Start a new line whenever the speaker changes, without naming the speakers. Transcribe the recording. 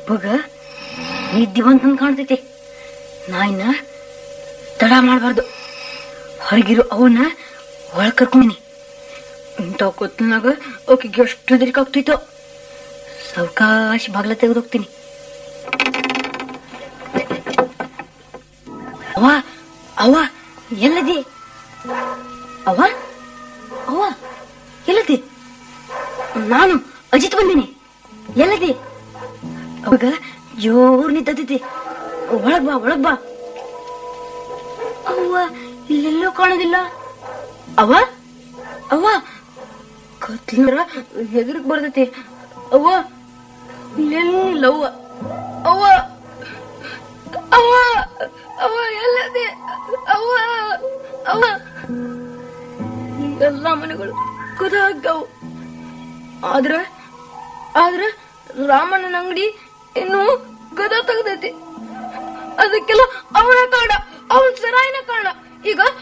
ಅಪ್ಪಗ ನಿದ್ದೆ ಬಂತಂದ್ ಕಾಣ್ತೈತಿ ನಾ ಇನ್ನ ತಡ ಮಾಡಬಾರ್ದು ಹೊರಗಿರೋ ಅವನ್ನ ಒಳಗ್ ಕರ್ಕೊಂಡಿನಿ ಇಂಥ ಕೊತ್ತನಾಗ ಆಕಿಗೆ ಎಷ್ಟು ಹೆದರಿಕೆ ಆಗ್ತೈತೋ ಸಾವಕಾಶ ಬಾಗ್ಲ ತೆಗೆದು ಹೋಗ್ತೀನಿ ಅವ್ವ ಅವ್ವ ಎಲ್ಲದಿ ಅವ್ವ ಅವ್ವ ಎಲ್ಲದಿ ನಾನು ಅಜಿತ್ ಬಂದೀನಿ ಎಲ್ಲದಿ ಅವಾಗ ಜೋರ್ ನಿಂತೈತಿ ಒಳಗ್ ಬಾ ಒಳಗ್ ಬಾ ಅವ್ವ ಇಲ್ಲೆಲ್ಲೂ ಕಾಣೋದಿಲ್ಲ ಅವ್ವ ಅವ್ವ ಕತ್ಲಿಂದ್ರ ಹೆದರ್ಕ್ ಬರ್ತೈತಿ ಅವ್ವ ಇಲ್ಲೆಲ್ಲ ಅವ್ವ ಅವ್ವ ಅವ್ವ ಅವ್ವ ಎಲ್ಲದೆ ಅವ್ವ ಅವ್ವ ಎಲ್ಲ ಮನೆಗಳು ಕುದಾಗವು ಆದ್ರ ಆದ್ರ ರಾಮಣ್ಣನ ಅಂಗಡಿ ಇನ್ನು ಗದ ತೆಗ್ದೈತಿ ಅದಕ್ಕೆಲ್ಲ ಅವನ ಕಾರಣ ಅವನ್ ಸರಾಯಿನ ಕಾರಣ ಈಗ